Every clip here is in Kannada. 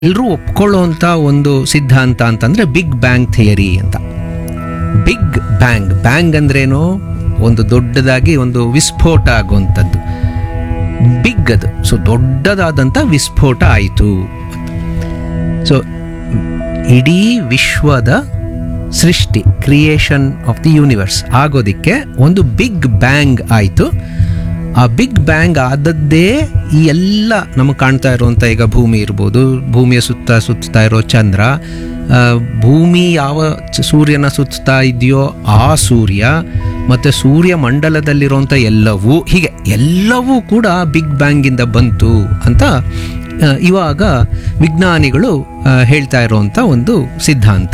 ಎಲ್ಲರೂ ಒಪ್ಕೊಳ್ಳುವಂಥ ಒಂದು ಸಿದ್ಧಾಂತ ಅಂತಂದ್ರೆ ಬಿಗ್ ಬ್ಯಾಂಗ್ ಥಿಯರಿ ಅಂತ ಬಿಗ್ ಬ್ಯಾಂಗ್ ಬ್ಯಾಂಗ್ ಅಂದ್ರೇನು ಒಂದು ದೊಡ್ಡದಾಗಿ ಒಂದು ವಿಸ್ಫೋಟ ಆಗುವಂಥದ್ದು ಬಿಗ್ ಅದು ಸೊ ದೊಡ್ಡದಾದಂಥ ವಿಸ್ಫೋಟ ಆಯಿತು ಸೊ ಇಡೀ ವಿಶ್ವದ ಸೃಷ್ಟಿ ಕ್ರಿಯೇಷನ್ ಆಫ್ ದಿ ಯೂನಿವರ್ಸ್ ಆಗೋದಿಕ್ಕೆ ಒಂದು ಬಿಗ್ ಬ್ಯಾಂಗ್ ಆಯಿತು ಆ ಬಿಗ್ ಬ್ಯಾಂಗ್ ಆದದ್ದೇ ಈ ಎಲ್ಲ ನಮಗೆ ಕಾಣ್ತಾ ಇರುವಂಥ ಈಗ ಭೂಮಿ ಇರ್ಬೋದು ಭೂಮಿಯ ಸುತ್ತ ಸುತ್ತಾ ಇರೋ ಚಂದ್ರ ಆ, ಭೂಮಿ ಯಾವ ಚ- ಸೂರ್ಯನ ಸುತ್ತಾ ಇದೆಯೋ ಆ ಸೂರ್ಯ ಮತ್ತು ಸೂರ್ಯ ಮಂಡಲದಲ್ಲಿರುವಂಥ ಎಲ್ಲವೂ ಹೀಗೆ ಎಲ್ಲವೂ ಕೂಡ ಬಿಗ್ ಬ್ಯಾಂಗಿಂದ ಬಂತು ಅಂತ ಆ, ಇವಾಗ ವಿಜ್ಞಾನಿಗಳು ಆ, ಹೇಳ್ತಾ ಇರುವಂಥ ಒಂದು ಸಿದ್ಧಾಂತ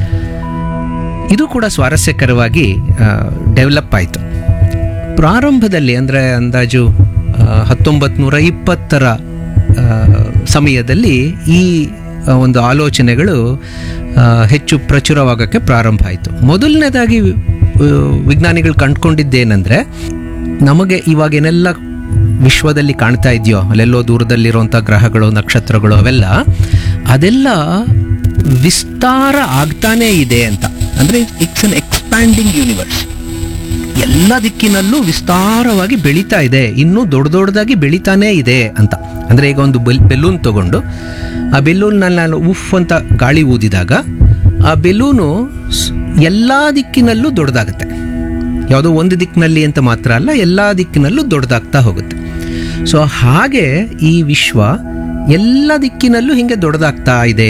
ಇದು ಕೂಡ ಸ್ವಾರಸ್ಯಕರವಾಗಿ ಡೆವಲಪ್ ಆಯಿತು ಪ್ರಾರಂಭದಲ್ಲಿ ಅಂದರೆ ಅಂದಾಜು ಹತ್ತೊಂಬತ್ತು ನೂರ ಇಪ್ಪತ್ತರ ಆ, ಸಮಯದಲ್ಲಿ ಈ ಆ, ಒಂದು ಆಲೋಚನೆಗಳು ಆ, ಹೆಚ್ಚು ಪ್ರಚುರವಾಗೋಕ್ಕೆ ಪ್ರಾರಂಭ ಆಯಿತು ಮೊದಲನೇದಾಗಿ ಆ, ವಿಜ್ಞಾನಿಗಳು ಕಂಡುಕೊಂಡಿದ್ದೇನೆಂದರೆ ನಮಗೆ ಇವಾಗೇನೆಲ್ಲ ವಿಶ್ವದಲ್ಲಿ ಕಾಣ್ತಾ ಇದೆಯೋ ಅಲ್ಲೆಲ್ಲೋ ದೂರದಲ್ಲಿರುವಂಥ ಗ್ರಹಗಳು ನಕ್ಷತ್ರಗಳು ಅವೆಲ್ಲ ಅದೆಲ್ಲ ವಿಸ್ತಾರ ಆಗ್ತಾನೇ ಇದೆ ಅಂತ ಅಂದರೆ ಇಟ್ಸ್ ಅನ್ ಎಕ್ಸ್ಪ್ಯಾಂಡಿಂಗ್ ಯೂನಿವರ್ಸ್ ಎಲ್ಲ ದಿಕ್ಕಿನಲ್ಲೂ ವಿಸ್ತಾರವಾಗಿ ಬೆಳೀತಾ ಇದೆ ಇನ್ನೂ ದೊಡ್ಡ ದೊಡ್ಡದಾಗಿ ಬೆಳೀತಾನೇ ಇದೆ ಅಂತ ಅಂದರೆ ಈಗ ಒಂದು ಬೆಲ್ ಬೆಲೂನ್ ತಗೊಂಡು ಆ ಬೆಲೂನ್ನಲ್ಲಿ ನಾನು ಉಫ್ ಅಂತ ಗಾಳಿ ಊದಿದಾಗ ಆ ಬೆಲೂನು ಎಲ್ಲ ದಿಕ್ಕಿನಲ್ಲೂ ದೊಡ್ಡದಾಗುತ್ತೆ ಯಾವುದೋ ಒಂದು ದಿಕ್ಕಿನಲ್ಲಿ ಅಂತ ಮಾತ್ರ ಅಲ್ಲ ಎಲ್ಲ ದಿಕ್ಕಿನಲ್ಲೂ ದೊಡ್ಡದಾಗ್ತಾ ಹೋಗುತ್ತೆ ಸೊ ಹಾಗೆ ಈ ವಿಶ್ವ ಎಲ್ಲ ದಿಕ್ಕಿನಲ್ಲೂ ಹಿಂಗೆ ದೊಡ್ಡದಾಗ್ತಾ ಇದೆ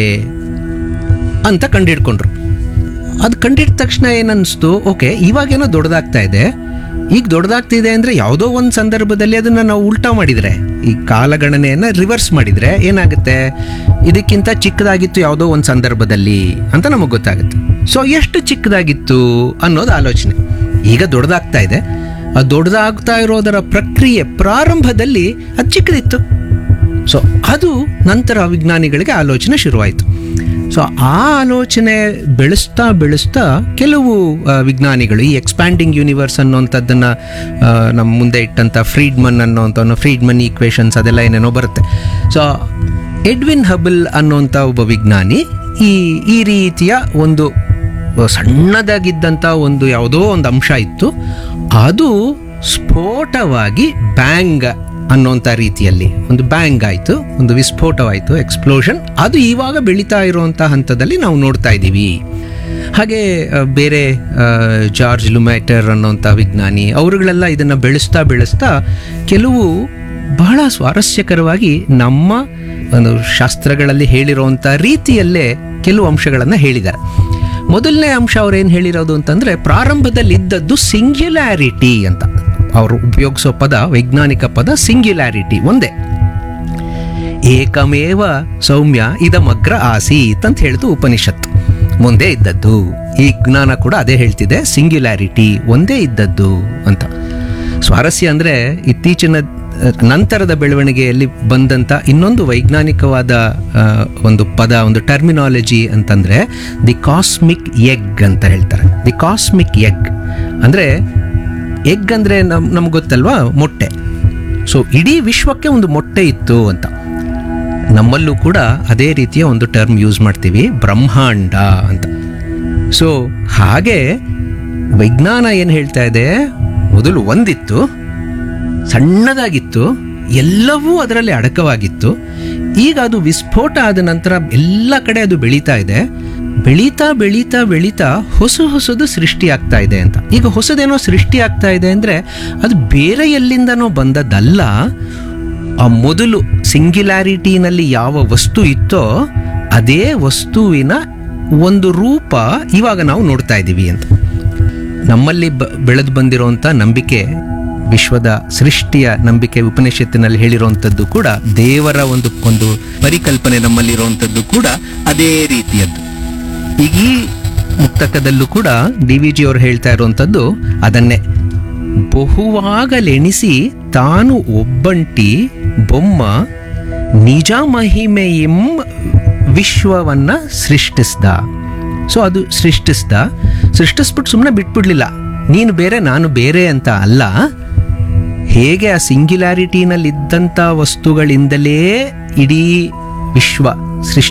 ಅಂತ ಕಂಡಿಡ್ಕೊಂಡ್ರು ಅದು ಕಂಡಿಡ್ದ ತಕ್ಷಣ ಏನನ್ನಿಸ್ತು ಓಕೆ ಇವಾಗೇನೋ ದೊಡ್ಡದಾಗ್ತಾ ಇದೆ ಈಗ ದೊಡ್ಡದಾಗ್ತಿದೆ ಅಂದರೆ ಯಾವುದೋ ಒಂದು ಸಂದರ್ಭದಲ್ಲಿ ಅದನ್ನು ನಾವು ಉಲ್ಟಾ ಮಾಡಿದರೆ ಈ ಕಾಲಗಣನೆಯನ್ನು ರಿವರ್ಸ್ ಮಾಡಿದರೆ ಏನಾಗುತ್ತೆ ಇದಕ್ಕಿಂತ ಚಿಕ್ಕದಾಗಿತ್ತು ಯಾವುದೋ ಒಂದು ಸಂದರ್ಭದಲ್ಲಿ ಅಂತ ನಮಗೆ ಗೊತ್ತಾಗುತ್ತೆ ಸೊ ಎಷ್ಟು ಚಿಕ್ಕದಾಗಿತ್ತು ಅನ್ನೋದು ಆಲೋಚನೆ ಈಗ ದೊಡ್ಡದಾಗ್ತಾ ಇದೆ ಆ ದೊಡ್ಡದಾಗ್ತಾ ಇರೋದರ ಪ್ರಕ್ರಿಯೆ ಪ್ರಾರಂಭದಲ್ಲಿ ಅದು ಚಿಕ್ಕದಿತ್ತು ಸೊ ಅದು ನಂತರ ವಿಜ್ಞಾನಿಗಳಿಗೆ ಆಲೋಚನೆ ಶುರುವಾಯಿತು ಸೊ ಆ ಆಲೋಚನೆ ಬೆಳೆಸ್ತಾ ಬೆಳೆಸ್ತಾ ಕೆಲವು ಆ, ವಿಜ್ಞಾನಿಗಳು ಈ ಎಕ್ಸ್ಪ್ಯಾಂಡಿಂಗ್ ಯೂನಿವರ್ಸ್ ಅನ್ನೋಂಥದ್ದನ್ನು ನಮ್ಮ ಮುಂದೆ ಇಟ್ಟಂಥ ಫ್ರೀಡ್ಮನ್ ಅನ್ನೋಂಥ ಫ್ರೀಡ್ಮನ್ ಈಕ್ವೇಷನ್ಸ್ ಅದೆಲ್ಲ ಏನೇನೋ ಬರುತ್ತೆ ಸೊ ಎಡ್ವಿನ್ ಹಬಲ್ ಅನ್ನೋಂಥ ಒಬ್ಬ ವಿಜ್ಞಾನಿ ಈ ಈ ರೀತಿಯ ಒಂದು ಸಣ್ಣದಾಗಿದ್ದಂಥ ಒಂದು ಯಾವುದೋ ಒಂದು ಅಂಶ ಇತ್ತು ಅದು ಸ್ಫೋಟವಾಗಿ ಬ್ಯಾಂಗ್ ಅನ್ನೋಂಥ ರೀತಿಯಲ್ಲಿ ಒಂದು ಬ್ಯಾಂಗ್ ಆಯಿತು ಒಂದು ವಿಸ್ಫೋಟವಾಯಿತು ಎಕ್ಸ್ಪ್ಲೋಷನ್ ಅದು ಇವಾಗ ಬೆಳೀತಾ ಇರುವಂಥ ಹಂತದಲ್ಲಿ ನಾವು ನೋಡ್ತಾ ಇದ್ದೀವಿ ಹಾಗೆ ಆ, ಬೇರೆ ಆ, ಜಾರ್ಜ್ ಲುಮ್ಯಾಟರ್ ಅನ್ನೋಂಥ ವಿಜ್ಞಾನಿ ಅವರುಗಳೆಲ್ಲ ಇದನ್ನು ಬೆಳೆಸ್ತಾ ಬೆಳೆಸ್ತಾ ಕೆಲವು ಬಹಳ ಸ್ವಾರಸ್ಯಕರವಾಗಿ ನಮ್ಮ ಒಂದು ಶಾಸ್ತ್ರಗಳಲ್ಲಿ ಹೇಳಿರುವಂಥ ರೀತಿಯಲ್ಲೇ ಕೆಲವು ಅಂಶಗಳನ್ನು ಹೇಳಿದ್ದಾರೆ ಮೊದಲನೇ ಅಂಶ ಅವ್ರು ಏನು ಹೇಳಿರೋದು ಅಂತಂದರೆ ಪ್ರಾರಂಭದಲ್ಲಿ ಇದ್ದದ್ದು ಸಿಂಗ್ಯುಲ್ಯಾರಿಟಿ ಅಂತ ಅವರು ಉಪಯೋಗಿಸೋ ಪದ ವೈಜ್ಞಾನಿಕ ಪದ ಸಿಂಗ್ಯುಲ್ಯಾರಿಟಿ ಒಂದೇ ಏಕಮೇವ ಸೌಮ್ಯ ಇದಮಗ್ರ ಆಸೀತ್ ಅಂತ ಹೇಳ್ತು ಉಪನಿಷತ್ತು ಮುಂದೆ ಇದ್ದದ್ದು ಈ ಜ್ಞಾನ ಕೂಡ ಅದೇ ಹೇಳ್ತಿದೆ ಸಿಂಗ್ಯುಲ್ಯಾರಿಟಿ ಒಂದೇ ಇದ್ದದ್ದು ಅಂತ ಸ್ವಾರಸ್ಯ ಅಂದರೆ ಇತ್ತೀಚಿನ ಆ, ನಂತರದ ಬೆಳವಣಿಗೆಯಲ್ಲಿ ಬಂದಂಥ ಇನ್ನೊಂದು ವೈಜ್ಞಾನಿಕವಾದ ಆ, ಒಂದು ಪದ ಒಂದು ಟರ್ಮಿನಾಲಜಿ ಅಂತಂದರೆ ದಿ ಕಾಸ್ಮಿಕ್ ಎಗ್ ಅಂತ ಹೇಳ್ತಾರೆ ದಿ ಕಾಸ್ಮಿಕ್ ಎಗ್ ಅಂದರೆ ಎಗ್ ಅಂದರೆ ನಮ್ ನಮ್ಗೆ ಗೊತ್ತಲ್ವಾ ಮೊಟ್ಟೆ ಸೊ ಇಡೀ ವಿಶ್ವಕ್ಕೆ ಒಂದು ಮೊಟ್ಟೆ ಇತ್ತು ಅಂತ ನಮ್ಮಲ್ಲೂ ಕೂಡ ಅದೇ ರೀತಿಯ ಒಂದು ಟರ್ಮ್ ಯೂಸ್ ಮಾಡ್ತೀವಿ ಬ್ರಹ್ಮಾಂಡ ಅಂತ ಸೊ ಹಾಗೆ ವಿಜ್ಞಾನ ಏನು ಹೇಳ್ತಾ ಇದೆ ಮೊದಲು ಒಂದಿತ್ತು ಸಣ್ಣದಾಗಿತ್ತು ಎಲ್ಲವೂ ಅದರಲ್ಲಿ ಅಡಕವಾಗಿತ್ತು ಈಗ ಅದು ವಿಸ್ಫೋಟ ಆದ ನಂತರ ಎಲ್ಲ ಕಡೆ ಅದು ಬೆಳೀತಾ ಇದೆ ಬೆಳೀತಾ ಬೆಳೀತಾ ಬೆಳೀತಾ ಹೊಸ ಹೊಸದು ಸೃಷ್ಟಿ ಆಗ್ತಾ ಇದೆ ಅಂತ ಈಗ ಹೊಸದೇನೋ ಸೃಷ್ಟಿ ಆಗ್ತಾ ಇದೆ ಅಂದರೆ ಅದು ಬೇರೆ ಎಲ್ಲಿಂದನೋ ಬಂದದ್ದಲ್ಲ ಆ ಮೊದಲು ಸಿಂಗ್ಯುಲಾರಿಟಿನಲ್ಲಿ ಯಾವ ವಸ್ತು ಇತ್ತೋ ಅದೇ ವಸ್ತುವಿನ ಒಂದು ರೂಪ ಇವಾಗ ನಾವು ನೋಡ್ತಾ ಇದ್ದೀವಿ ಅಂತ ನಮ್ಮಲ್ಲಿ ಬ ಬೆಳೆದು ಬಂದಿರುವಂಥ ನಂಬಿಕೆ ವಿಶ್ವದ ಸೃಷ್ಟಿಯ ನಂಬಿಕೆ ಉಪನಿಷತ್ತಿನಲ್ಲಿ ಹೇಳಿರುವಂಥದ್ದು ಕೂಡ ದೇವರ ಒಂದು ಒಂದು ಪರಿಕಲ್ಪನೆ ನಮ್ಮಲ್ಲಿರುವಂಥದ್ದು ಕೂಡ ಅದೇ ರೀತಿಯದ್ದು ಈಗ ಈ ಮುಕ್ತಕದಲ್ಲೂ ಕೂಡ ಡಿ ವಿ ಜಿ ಅವರು ಹೇಳ್ತಾ ಇರುವಂಥದ್ದು ಅದನ್ನೇ ಬಹುವಾಗಲೆಣಿಸಿ ತಾನು ಒಬ್ಬಂಟಿ ಬೊಮ್ಮ ನಿಜ ಮಹಿಮೆಯಂ ವಿಶ್ವವನ್ನ ಸೃಷ್ಟಿಸ್ದ ಸೊ ಅದು ಸೃಷ್ಟಿಸ್ದ ಸೃಷ್ಟಿಸ್ಬಿಟ್ಟು ಸುಮ್ಮನೆ ಬಿಟ್ಬಿಡ್ಲಿಲ್ಲ ನೀನು ಬೇರೆ ನಾನು ಬೇರೆ ಅಂತ ಅಲ್ಲ ಹೇಗೆ ಆ ಸಿಂಗ್ಯುಲಾರಿಟಿನಲ್ಲಿ ಇದ್ದಂಥ ವಸ್ತುಗಳಿಂದಲೇ ಇಡೀ ವಿಶ್ವ ಸೃಷ್ಟಿ